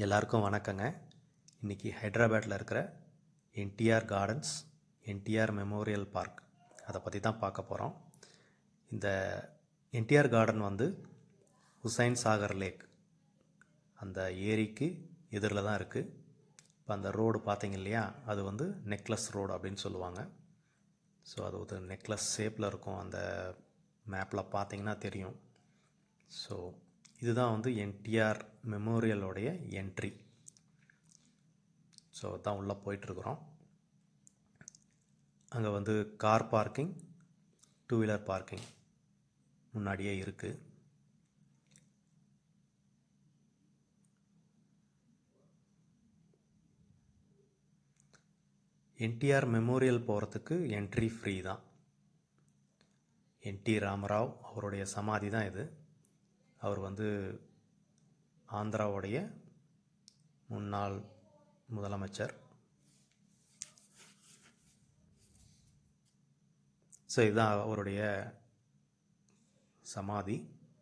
எல்லாருக்கும் வணக்கங்க இன்றைக்கி ஹைதராபாத்தில் இருக்கிற NTR gardens NTR memorial park அதை பற்றி தான் பார்க்க போகிறோம் இந்த என்டிஆர் கார்டன் வந்து ஹுசைன் சாகர் லேக் அந்த ஏரிக்கு எதிரில் தான் இருக்குது இப்போ அந்த ரோடு பார்த்தீங்க இல்லையா அது வந்து நெக்லஸ் ரோடு அப்படின்னு சொல்லுவாங்க ஸோ அது ஒரு நெக்லஸ் ஷேப்பில் இருக்கும் அந்த மேப்பில் பார்த்தீங்கன்னா தெரியும் ஸோ இதுதான் வந்து என்டிஆர் மெமோரியலோடைய என்ட்ரி ஸோ தான் உள்ளே போயிட்டுருக்குறோம் அங்கே வந்து car parking two wheeler parking முன்னாடியே இருக்குது என்டிஆர் மெமோரியல் போகிறதுக்கு என்ட்ரி ஃப்ரீ தான் என்டி ராமராவ் அவருடைய சமாதி தான் இது அவர் வந்து ஆந்திராவுடைய முன்னாள் முதலமைச்சர் ஸோ இதுதான் அவருடைய சமாதி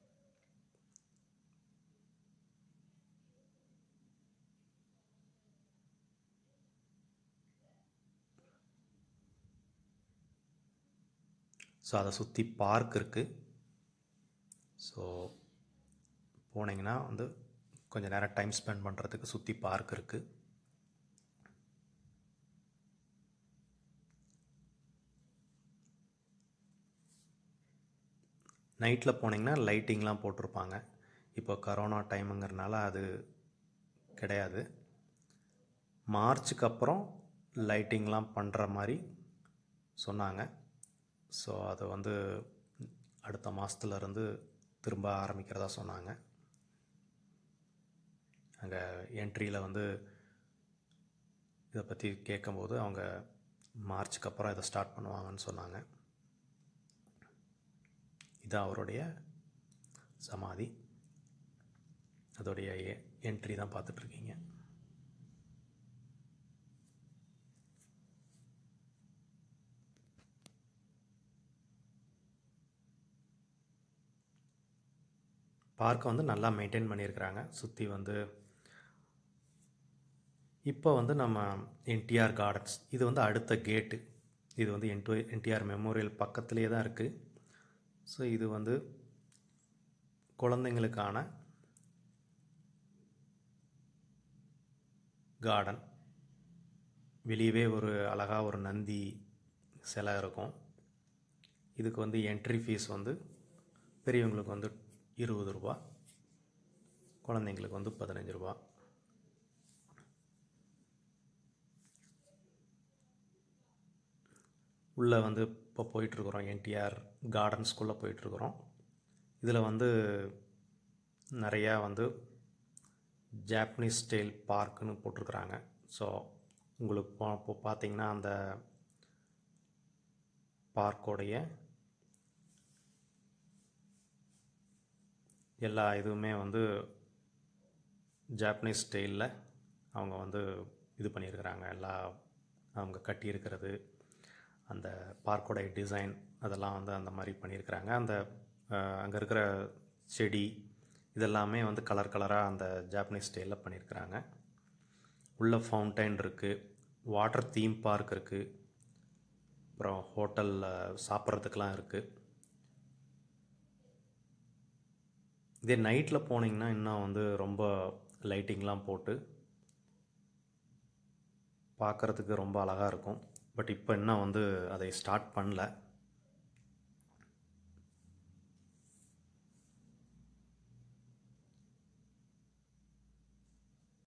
ஸோ அதை சுற்றி பார்க் இருக்குது ஸோ போனீங்கன்னா வந்து கொஞ்சம் நேரம் டைம் ஸ்பெண்ட் பண்ணுறதுக்கு சுற்றி பார்க் இருக்குது நைட்டில் போனீங்கன்னா லைட்டிங்லாம் போட்டிருப்பாங்க இப்போ கரோனா டைமுங்கிறனால அது கிடையாது மார்ச்சுக்கு அப்புறம் லைட்டிங்லாம் பண்ணுற மாதிரி சொன்னாங்க ஸோ அதை வந்து அடுத்த மாதத்துலேருந்து திரும்ப ஆரம்பிக்கிறதா சொன்னாங்க அங்கே என்ட்ரியில் வந்து இதை பற்றி கேட்கும்போது அவங்க மார்ச்சுக்கு அப்புறம் இதை ஸ்டார்ட் பண்ணுவாங்கன்னு சொன்னாங்க இதான் அவருடைய சமாதி அதோடைய என்ட்ரி தான் பார்த்துட்ருக்கீங்க பார்க்கை வந்து நல்லா மெயின்டைன் பண்ணியிருக்கிறாங்க சுற்றி வந்து இப்போ வந்து நம்ம என்டிஆர் கார்டன்ஸ் இது வந்து அடுத்த கேட்டு இது வந்து என்டு என்டிஆர் மெமோரியல் பக்கத்துலேயே தான் இருக்குது ஸோ இது வந்து குழந்தைங்களுக்கான கார்டன் வெளியவே ஒரு அழகாக ஒரு நந்தி சிலை இருக்கும் இதுக்கு வந்து என்ட்ரி ஃபீஸ் வந்து பெரியவங்களுக்கு வந்து இருபது ரூபா குழந்தைங்களுக்கு வந்து பதினஞ்சு ரூபா உள்ளே வந்து இப்போ போயிட்டுருக்குறோம் என்டிஆர் கார்டன்ஸ்குள்ளே போயிட்டுருக்குறோம் இதில் வந்து நிறையா வந்து ஜாப்பனீஸ் ஸ்டைல் பார்க்குன்னு போட்டிருக்குறாங்க ஸோ உங்களுக்கு போ இப்போ பார்த்தீங்கன்னா அந்த பார்க்கோடைய எல்லா இதுவுமே வந்து ஜாப்பனீஸ் ஸ்டைலில் அவங்க வந்து இது பண்ணியிருக்கிறாங்க எல்லா அவங்க கட்டியிருக்கிறது அந்த பார்க்கோடைய டிசைன் அதெல்லாம் வந்து அந்த மாதிரி பண்ணியிருக்கிறாங்க அந்த அங்கே இருக்கிற செடி இதெல்லாமே வந்து கலர் கலராக அந்த ஜாப்பனீஸ் ஸ்டைலில் பண்ணியிருக்கிறாங்க உள்ள ஃபவுண்டைன் இருக்குது வாட்டர் தீம் பார்க் இருக்குது அப்புறம் ஹோட்டலில் சாப்பிட்றதுக்கெலாம் இருக்குது இதே நைட்டில் போனீங்கன்னா இன்னும் வந்து ரொம்ப லைட்டிங்லாம் போட்டு பார்க்குறதுக்கு ரொம்ப அழகாக இருக்கும் பட் இப்போ இன்னும் வந்து அதை ஸ்டார்ட் பண்ணல